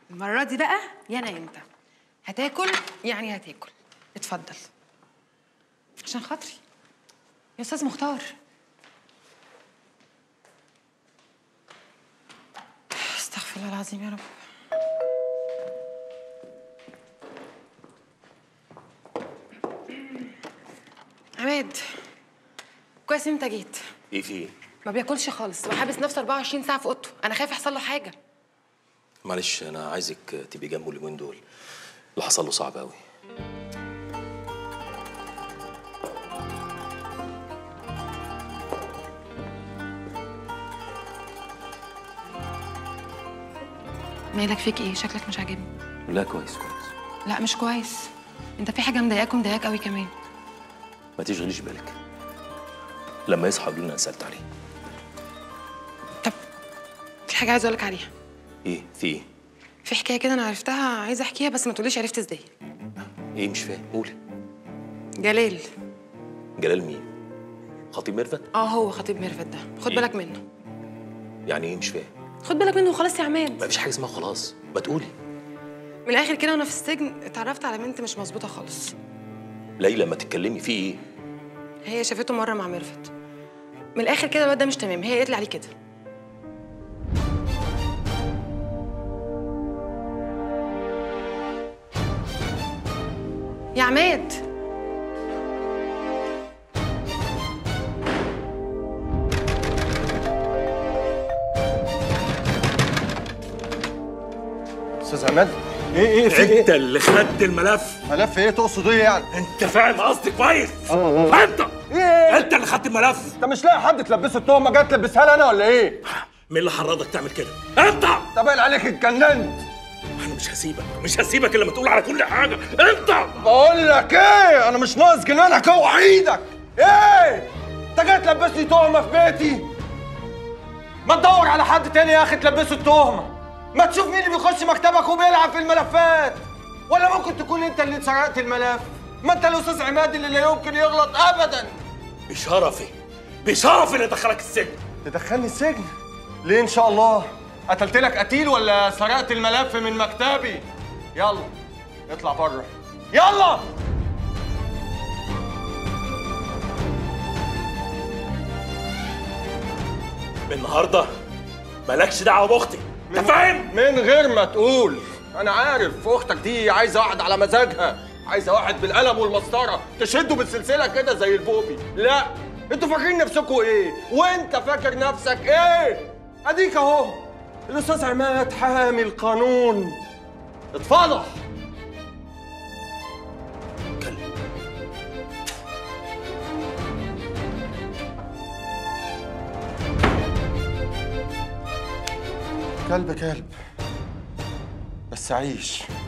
المرة دي بقى يا انا انت هتاكل يعني هتاكل اتفضل عشان خاطري يا استاذ مختار استغفر الله العظيم يا رب عماد كويس إن انت جيت ايه في ايه؟ ما بياكلش خالص وحابس نفسه 24 ساعه في اوضته انا خايف يحصل له حاجه معلش انا عايزك تبقي جنبه اليومين دول اللي حصل له صعب قوي مالك فيك ايه شكلك مش عاجبني لا كويس كويس لا مش كويس انت في حاجه مضايقاك ومضايقاك قوي كمان ما تشغليش بالك لما يصحى قولي لي انا سالت عليه طب في حاجه عايزه اقولك عليها ايه في ايه؟ في حكايه كده انا عرفتها عايزه احكيها بس ما تقوليش عرفت ازاي ايه مش فاهم قولي جلال جلال مين؟ خطيب ميرفت؟ اه هو خطيب ميرفت ده خد إيه؟ بالك منه يعني ايه مش فاهم؟ خد بالك منه وخلاص يا عماد ما فيش حاجه اسمها خلاص ما تقولي من الاخر كده وانا في السجن اتعرفت على بنت مش مظبوطه خالص ليلى ما تتكلمي في ايه؟ هي شافته مره مع ميرفت من الاخر كده الواد ده مش تمام هي قالت لي عليه كده يا عماد استاذ عماد ايه ايه في ايه انت اللي خدت الملف ملف ايه تقصد ايه يعني انت فاهم قصدي كويس اه انت ايه انت اللي خدت الملف انت مش لاقي حد تلبسه التهمه جاي تلبسها لي انا ولا ايه مين اللي حرضك تعمل كده انت طب باين عليك اتجننت انا مش هسيبك مش هسيبك الا لما تقول على كل حاجه انت بقول لك ايه انا مش ناقص جنانك اوعى ايدك ايه انت جاي تلبسني تهمه في بيتي ما تدور على حد تاني يا اخي تلبسه التهمه ما تشوف مين اللي بيخش مكتبك وبيلعب في الملفات ولا ممكن تكون انت اللي سرقت الملف ما انت الاستاذ عماد اللي لا يمكن يغلط ابدا بشرفي بشرفي اللي دخلك السجن تدخلني السجن ليه ان شاء الله قتلت لك قتيل ولا سرقت الملف من مكتبي يلا اطلع بره يلا من النهارده مالكش دعوه باختي انت فاهم من غير ما تقول انا عارف اختك دي عايزه واحد على مزاجها عايزه واحد بالقلم والمسطره تشده بالسلسله كده زي البوبي لا انتوا فاكرين نفسكم ايه وانت فاكر نفسك ايه اديك اهو الاستاذ عماد حامي القانون اتفضح كلب كلب كلب بس عيش